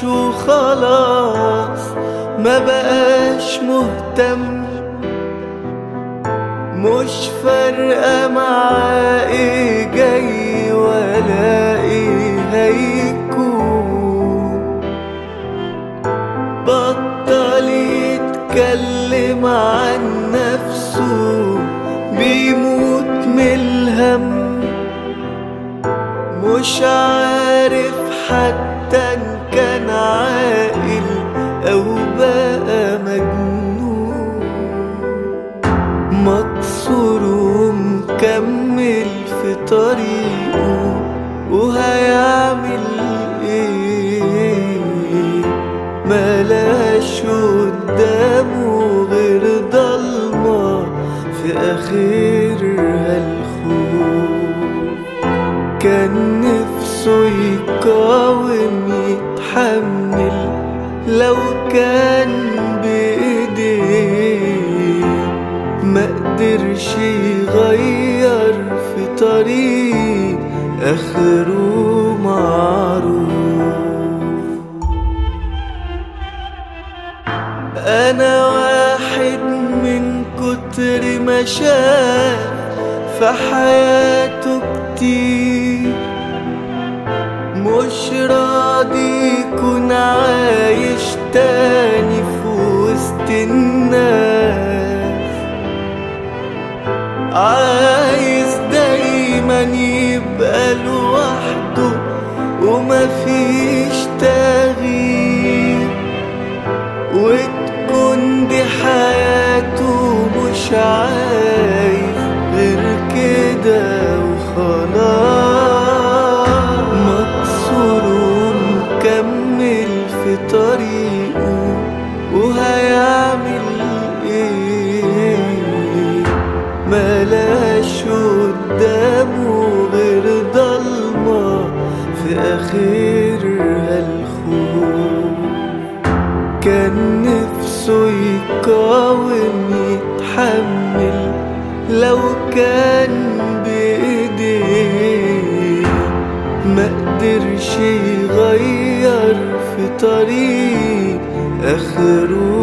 عاش وخلاص ما بقاش مهتم مش فارقة معاه ايه جاي ولا ايه هيكون بطل يتكلم عن نفسه بيموت من الهم مش عارف حتى ان كان عاقل او بقى مجنون مكسور ومكمل في طريقه وهيعمل ايه ملاش قدامه غير ضلمة في اخرها الخوف كان نفسه يقاوم يتحمل لو كان بإيديه ما قدرش يغير في طريق آخره معروف أنا واحد من كتر ما شاف في حياته كتير مش راضي يكون عايش تاني في وسط الناس عايز دايما يبقى لوحده ومفيش تغيير وتكون دي حياته مش عايز غير كده وخلاص مكسور ومكمل في طريقه وهيعمل ايه ملاش قدامه غير ضلمة في آخرها الخوف كان نفسه يقاوم يتحمل لو كان بإيديه ما قدرش يغير في طريق آخره